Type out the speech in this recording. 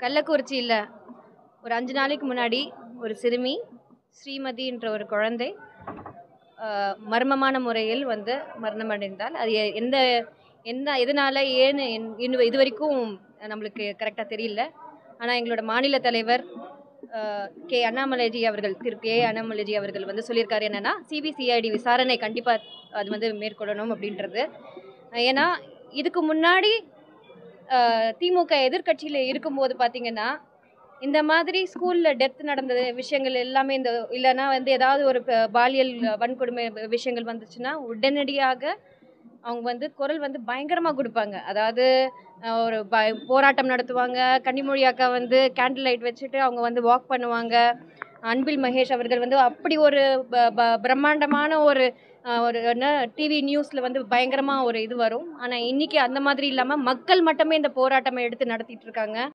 கள்ளக்குறிச்சியில் ஒரு அஞ்சு நாளைக்கு முன்னாடி ஒரு சிறுமி ஸ்ரீமதின்ற ஒரு குழந்தை ஆஹ், மர்மமான முறையில் வந்து மரணமடைந்தால் அது எ- எந்த எந்த எதனால் ஏன்னு என்- இன்னும் இது வரைக்கும் நம்மளுக்கு கரெக்டாக தெரியல ஆனால் எங்களோட மாநில தலைவர் ஆஹ், கே அண்ணாமலைஜி அவர்கள் திரு கே அண்ணாமலைஜி அவர்கள் வந்து சொல்லியிருக்காரு என்னென்னா சிபிசிஐடி விசாரணை கண்டிப்பாக அது வந்து மேற்கொள்ளணும் அப்படின்றது ஏன்னா இதுக்கு முன்னாடி ஆஹ், திமுக எதிர்க்கட்சியில் இருக்கும்போது பார்த்தீங்கன்னா இந்த மாதிரி ஸ்கூலில் டெத் நடந்த விஷயங்கள் எல்லாமே இந்த இல்லைன்னா வந்து ஏதாவது ஒரு ப- பாலியல் வன்கொடுமை விஷயங்கள் வந்துச்சுன்னா உடனடியாக அவங்க வந்து குரல் வந்து பயங்கரமாக கொடுப்பாங்க அதாவது அஹ், ஒரு ப போராட்டம் நடத்துவாங்க கன்னிமொழி அக்கா வந்து கேண்டில் லைட் வச்சுட்டு அவங்க வந்து வாக் பண்ணுவாங்க அன்பில் மகேஷ் அவர்கள் வந்து அப்படி ஒரு ப- ப- பிரம்மாண்டமான ஒரு அஹ், ஒரு என்ன டிவி நியூஸில் வந்து பயங்கரமாக ஒரு இது வரும் ஆனால் இன்னைக்கு அந்த மாதிரி இல்லாமல் மக்கள் மட்டுமே இந்த போராட்டமை எடுத்து நடத்திட்டு இருக்காங்க